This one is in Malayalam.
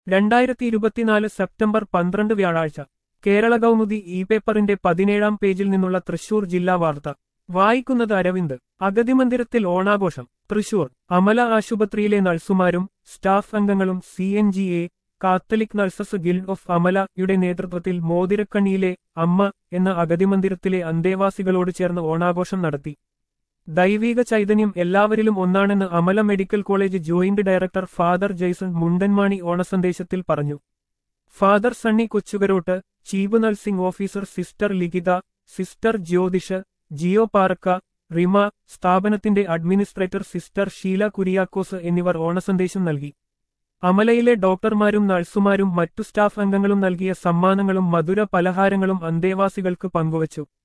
രണ്ടായിരത്തി ഇരുപത്തിനാല് സെപ്റ്റംബർ പന്ത്രണ്ട് വ്യാഴാഴ്ച കേരള കൗമുദി ഇ പേപ്പറിന്റെ പതിനേഴാം പേജിൽ നിന്നുള്ള തൃശൂർ ജില്ലാ വാർത്ത വായിക്കുന്നത് അരവിന്ദ് അഗതി മന്ദിരത്തിൽ ഓണാഘോഷം തൃശൂർ അമല ആശുപത്രിയിലെ നഴ്സുമാരും സ്റ്റാഫ് അംഗങ്ങളും C N G A Catholic nurses guild of അമലയുടെ നേതൃത്വത്തിൽ മോതിരക്കണ്ണിയിലെ അമ്മ എന്ന അഗതി മന്ദിരത്തിലെ അന്തേവാസികളോട് ചേർന്ന് ഓണാഘോഷം നടത്തി ദൈവിക ചൈതന്യം എല്ലാവരിലും ഒന്നാണെന്ന് Amala medical college joint director father Jaison Mundanmani ഓണസന്ദേശത്തിൽ പറഞ്ഞു father Sunny Kochukarott chief nursing officer sister Likhitha sister Jyothish ജിയോ പാറക്ക റിമ സ്ഥാപനത്തിന്റെ അഡ്മിനിസ്ട്രേറ്റർ സിസ്റ്റർ ഷീല കുരിയാക്കോസ് എന്നിവർ ഓണസന്ദേശം നൽകി അമലയിലെ ഡോക്ടർമാരും നഴ്സുമാരും മറ്റു സ്റ്റാഫ് അംഗങ്ങളും നൽകിയ സമ്മാനങ്ങളും മധുര പലഹാരങ്ങളും അന്തേവാസികൾക്ക് പങ്കുവച്ചു